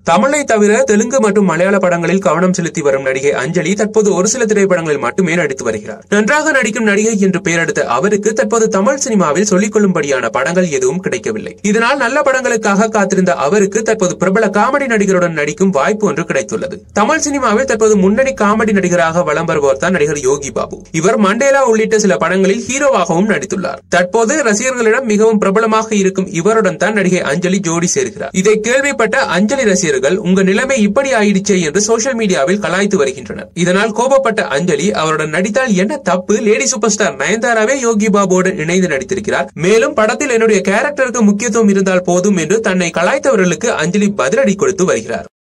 தமிழை தவிர தெலுங்கு மற்றும் மலையாள படங்களில் கவனம் செலுத்தி வரும் நடிகை அஞ்சலி தற்போது ஒரு சில திரைப்படங்களில் மட்டுமே நடித்து வருகிறார் நன்றாக நடிக்கும் நடிகை என்று பெயர் எடுத்த அவருக்கு தற்போது தமிழ் சினிமாவில் சொல்லிக் கொள்ளும்படியான படங்கள் எதுவும் கிடைக்கவில்லை இதனால் நல்ல படங்களுக்காக காத்திருந்த அவருக்கு தற்போது பிரபல காமெடி நடிகருடன் நடிக்கும் வாய்ப்பு ஒன்று கிடைத்துள்ளது தமிழ் சினிமாவில் தற்போது முன்னணி காமெடி நடிகராக வலம் வருபவர் தான் நடிகர் யோகி பாபு இவர் மண்டேலா உள்ளிட்ட சில படங்களில் ஹீரோவாகவும் நடித்துள்ளார் தற்போது ரசிகர்களிடம் மிகவும் பிரபலமாக இருக்கும் இவருடன் தான் நடிகை அஞ்சலி ஜோடி சேர்கிறார் இதை கேள்விப்பட்ட அஞ்சலி ரசிகர்கள் உங்க நிலைமை இப்படி ஆயிடுச்சே என்று சோசியல் மீடியாவில் கலாய்த்து வருகின்றனர் இதனால் கோபப்பட்ட அஞ்சலி அவருடன் நடித்தால் என்ன தப்பு லேடி சூப்பர் ஸ்டார் நயன்தாராவே யோகி பாபுவுடன் இணைந்து நடித்திருக்கிறார் மேலும் படத்தில் என்னுடைய கேரக்டருக்கு முக்கியத்துவம் இருந்தால் போதும் என்று தன்னை கலாய்த்தவர்களுக்கு அஞ்சலி பதிலடி கொடுத்து வருகிறார்